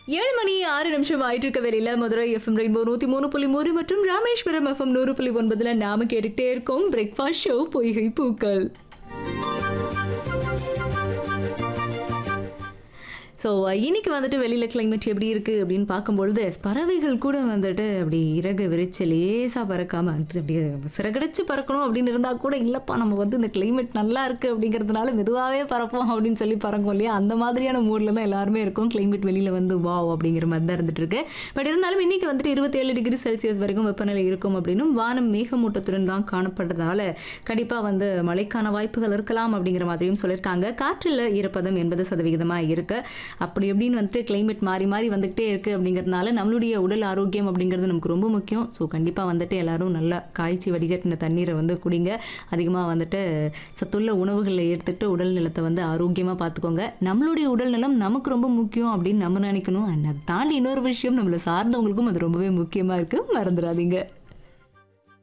ஏழு மணி ஆறு நிமிஷம் ஆயிட்டு இருக்க வேலையில மதுரை எஃப்எம் ரெயின்போ நூத்தி மூணு புள்ளி மூணு மற்றும் ராமேஸ்வரம் எஃப்எம் நூறு புள்ளி ஒன்பதுல நாம கேட்டுக்கிட்டே இருக்கோம் பிரேக்ஃபாஸ்ட் ஷோ பொய்கை பூக்கள் ஸோ இன்னைக்கு வந்துட்டு வெளியில் கிளைமேட் எப்படி இருக்குது அப்படின்னு பார்க்கும்பொழுது பறவைகள் கூட வந்துட்டு அப்படி இறகு விரிச்சு லேசாக பறக்காமல் அது அப்படியே சிறகடிச்சு பறக்கணும் அப்படின்னு இருந்தால் கூட இல்லைப்பா நம்ம வந்து இந்த கிளைமேட் நல்லா இருக்குது அப்படிங்கிறதுனால மெதுவாகவே பறப்போம் அப்படின்னு சொல்லி பறக்கும் இல்லையா அந்த மாதிரியான மூடில் தான் எல்லாருமே இருக்கும் கிளைமேட் வெளியில் வந்து வாவ் அப்படிங்கிற மாதிரி தான் இருந்துட்டு இருக்கு பட் இருந்தாலும் இன்னைக்கு வந்துட்டு இருபத்தேழு டிகிரி செல்சியஸ் வரைக்கும் வெப்பநிலை இருக்கும் அப்படின்னும் வானம் மேகமூட்டத்துடன் தான் காணப்படுறதுனால கண்டிப்பாக வந்து மழைக்கான வாய்ப்புகள் இருக்கலாம் அப்படிங்கிற மாதிரியும் சொல்லியிருக்காங்க காற்றில் ஈரப்பதம் எண்பது சதவிகிதமாக இருக்கு அப்படி எப்படின்னு வந்துட்டு கிளைமேட் மாறி மாறி வந்துகிட்டே இருக்கு அப்படிங்கிறதுனால நம்மளுடைய உடல் ஆரோக்கியம் அப்படிங்கிறது நமக்கு ரொம்ப முக்கியம் ஸோ கண்டிப்பாக வந்துட்டு எல்லாரும் நல்லா காய்ச்சி வடிகட்டின தண்ணீரை வந்து குடிங்க அதிகமாக வந்துட்டு சத்துள்ள உணவுகளை எடுத்துக்கிட்டு உடல் நலத்தை வந்து ஆரோக்கியமாக பார்த்துக்கோங்க நம்மளுடைய உடல் நலம் நமக்கு ரொம்ப முக்கியம் அப்படின்னு நம்ம நினைக்கணும் அண்ட் அதை தாண்டி இன்னொரு விஷயம் நம்மளை சார்ந்தவங்களுக்கும் அது ரொம்பவே முக்கியமாக இருக்குது மறந்துடாதீங்க